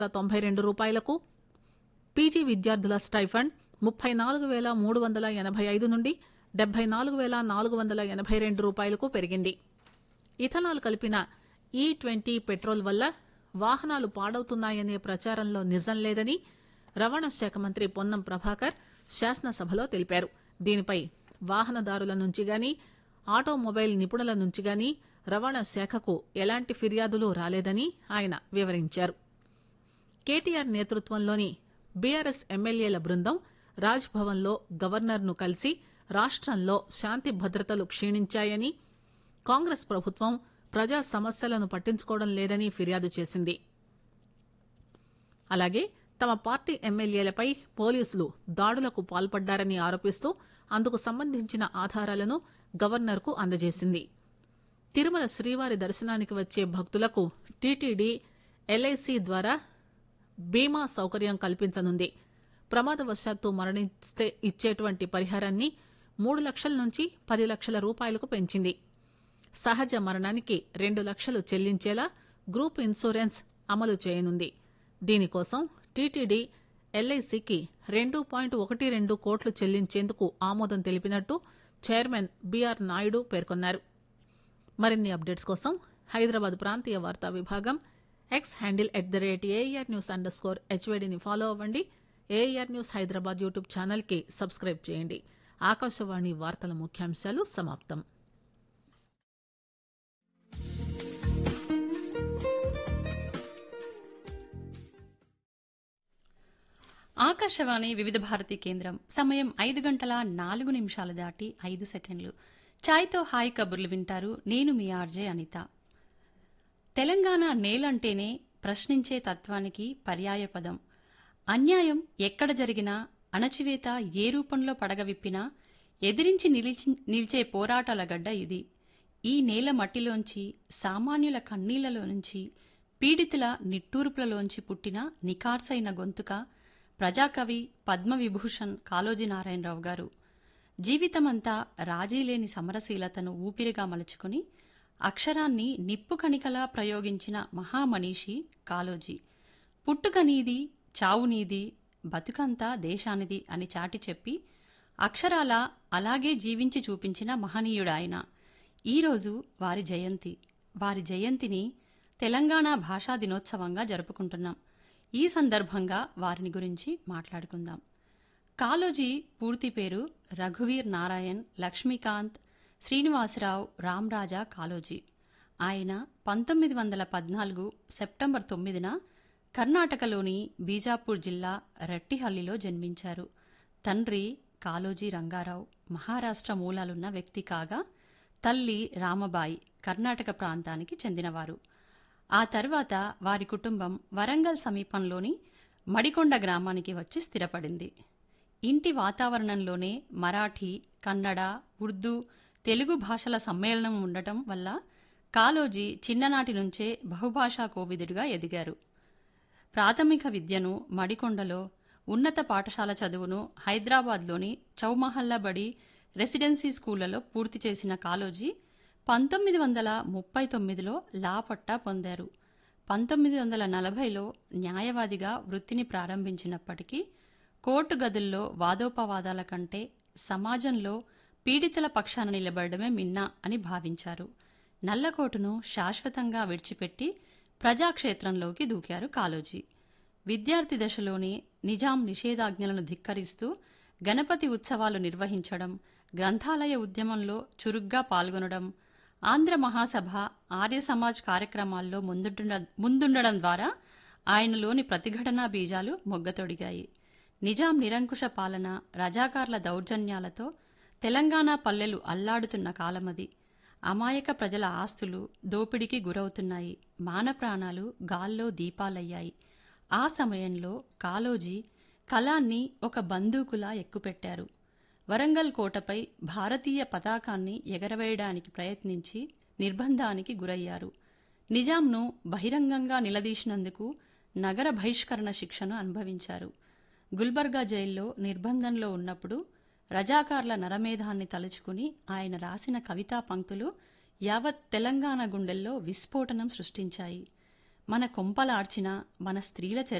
తొంభై రెండు రూపాయలకు పీజీ విద్యార్థుల స్టైఫండ్ ముప్పై నాలుగు వేల మూడు వందల ఎనభై ఐదు నుండి డెబ్బై నాలుగు వేల నాలుగు వందల ఎనభై రెండు రూపాయలకు పెరిగింది ఇథనాల్ కలిపిన ఈ ట్వంటీ పెట్రోల్ వల్ల వాహనాలు పాడవుతున్నాయనే ప్రచారంలో నిజం లేదని రవాణా శాఖ మంత్రి పొన్నం ప్రభాకర్ శాసనసభలో తెలిపారు దీనిపై వాహనదారుల నుంచి గాని ఆటోమొబైల్ నిపుణుల నుంచి గాని రవాణా శాఖకు ఎలాంటి ఫిర్యాదులు రాలేదని ఆయన వివరించారు కేటీఆర్ నేతృత్వంలోని బీఆర్ఎస్ ఎమ్మెల్యేల బృందం రాజ్ భవన్లో గవర్నర్ను కలిసి రాష్టంలో శాంతి భద్రతలు క్షీణించాయని కాంగ్రెస్ ప్రభుత్వం ప్రజా సమస్యలను పట్టించుకోవడం లేదని ఫిర్యాదు చేసింది అలాగే తమ పార్టీ ఎమ్మెల్యేలపై పోలీసులు దాడులకు పాల్పడ్డారని ఆరోపిస్తూ అందుకు సంబంధించిన ఆధారాలను గవర్నర్కు అందజేసింది తిరుమల శ్రీవారి దర్శనానికి వచ్చే భక్తులకు టీటీడీ ఎల్ఐసి ద్వారా బీమా సౌకర్యం కల్పించనుంది ప్రమాదవశాత్తు మరణిస్తే ఇచ్చేటువంటి పరిహారాన్ని మూడు లక్షల నుంచి పది లక్షల రూపాయలకు పెంచింది సహజ మరణానికి రెండు లక్షలు చెల్లించేలా గ్రూప్ ఇన్సూరెన్స్ అమలు చేయనుంది దీనికోసం టీటీడీ ఎల్ఐసికి రెండు పాయింట్ ఒకటి రెండు కోట్లు చెల్లించేందుకు ఆమోదం తెలిపినట్టు చైర్మన్ బీఆర్ నాయుడు పేర్కొన్నారు మరిన్ని అప్డేట్స్ కోసం హైదరాబాద్ ప్రాంతీయ వార్తా విభాగం X handle at the rate AIR news under score హెచ్వేడిని ఫాలో అవ్వండి ఏఆర్ న్యూస్ హైదరాబాద్ యూట్యూబ్ ఛానల్కి సబ్స్క్రైబ్ చేయండి ఆకాశవాణి వార్తల ముఖ్యాంశాలు సమాప్తం ఆకాశవాణి వివిధ భారతి కేంద్రం సమయం ఐదు గంటల నాలుగు నిమిషాలు దాటి ఐదు సెకండ్లు ఛాయ్తో హాయ్ కబుర్లు వింటారు నేను మీ ఆర్జే అనిత తెలంగాణ నేలంటేనే ప్రశ్నించే తత్వానికి పర్యాయపదం అన్యాయం ఎక్కడ జరిగినా అణచివేత ఏ రూపంలో పడగవిప్పినా ఎదిరించి నిలిచి నిలిచే పోరాటాల గడ్డ ఇది ఈ నేల మట్టిలోంచి సామాన్యుల కన్నీళ్లలో నుంచి పీడితుల నిట్టూర్పులలోంచి పుట్టిన నికార్సైన గొంతుక ప్రజాకవి పద్మవిభూషణ్ కాళోజీ నారాయణరావు గారు జీవితమంతా రాజీలేని సమరశీలతను ఊపిరిగా మలుచుకుని అక్షరాన్ని నిప్పు కణికలా ప్రయోగించిన మహామనీషి కాళోజీ పుట్టుక నీది చావు నీది బతుకంతా దేశానిది అని చాటి చెప్పి అక్షరాల అలాగే జీవించి చూపించిన మహనీయుడాయన ఈరోజు వారి జయంతి వారి జయంతిని తెలంగాణ భాషా దినోత్సవంగా జరుపుకుంటున్నాం ఈ సందర్భంగా వారిని గురించి మాట్లాడుకుందాం కాలోజీ పూర్తి పేరు రఘువీర్ నారాయణ్ లక్ష్మీకాంత్ శ్రీనివాసరావు రామ్రాజా కాలోజీ ఆయన పంతొమ్మిది వందల పద్నాలుగు సెప్టెంబర్ తొమ్మిదిన కర్ణాటకలోని బీజాపూర్ జిల్లా రట్టిహల్లిలో జన్మించారు తండ్రి కాలోజీ రంగారావు మహారాష్ట్ర మూలాలున్న వ్యక్తి కాగా తల్లి రామబాయి కర్ణాటక ప్రాంతానికి చెందినవారు ఆ తర్వాత వారి కుటుంబం వరంగల్ సమీపంలోని మడికొండ గ్రామానికి వచ్చి స్థిరపడింది ఇంటి వాతావరణంలోనే మరాఠీ కన్నడ ఉర్దూ తెలుగు భాషల సమ్మేళనం ఉండటం వల్ల కాలోజీ చిన్ననాటి నుంచే బహుభాషా కోవిదుడిగా ఎదిగారు ప్రాథమిక విద్యను మడికొండలో ఉన్నత పాఠశాల చదువును హైదరాబాద్లోని చౌమహల్లా బడి రెసిడెన్సీ స్కూళ్లలో పూర్తి చేసిన కాలోజీ పంతొమ్మిది వందల ముప్పై తొమ్మిదిలో లా పట్టా పొందారు పంతొమ్మిది వందల నలభైలో న్యాయవాదిగా వృత్తిని ప్రారంభించినప్పటికీ కోర్టు గదుల్లో వాదోపవాదాల కంటే సమాజంలో పీడితుల పక్షాన నిలబడమే మిన్నా అని భావించారు నల్లకోటును శాశ్వతంగా విడిచిపెట్టి ప్రజాక్షేత్రంలోకి దూకారు కాలోజీ విద్యార్థి దశలోనే నిజాం నిషేధాజ్ఞలను ధిక్కరిస్తూ గణపతి ఉత్సవాలు నిర్వహించడం గ్రంథాలయ ఉద్యమంలో చురుగ్గా పాల్గొనడం ఆంధ్ర మహాసభ ఆర్య సమాజ్ కార్యక్రమాల్లో ముందుండ ముందుండడం ద్వారా ఆయనలోని ప్రతిఘటనా బీజాలు మొగ్గతొడిగాయి నిజాం నిరంకుశ పాలన రజాకార్ల దౌర్జన్యాలతో తెలంగాణ పల్లెలు అల్లాడుతున్న కాలమది అమాయక ప్రజల ఆస్తులు దోపిడీకి గురవుతున్నాయి మానప్రాణాలు గాల్లో దీపాలయ్యాయి ఆ సమయంలో కాలోజీ కళాన్ని ఒక బందూకులా ఎక్కుపెట్టారు వరంగల్ కోటపై భారతీయ పతాకాన్ని ఎగరవేయడానికి ప్రయత్నించి నిర్బంధానికి గురయ్యారు నిజాంను బహిరంగంగా నిలదీసినందుకు నగర బహిష్కరణ శిక్షను అనుభవించారు గుల్బర్గా జైల్లో నిర్బంధంలో ఉన్నప్పుడు రజాకార్ల నరమేధాన్ని తలుచుకుని ఆయన రాసిన కవితా పంక్తులు యావత్ తెలంగాణ గుండెల్లో విస్ఫోటనం సృష్టించాయి మన కొంపలార్చిన మన స్త్రీల చరిత్ర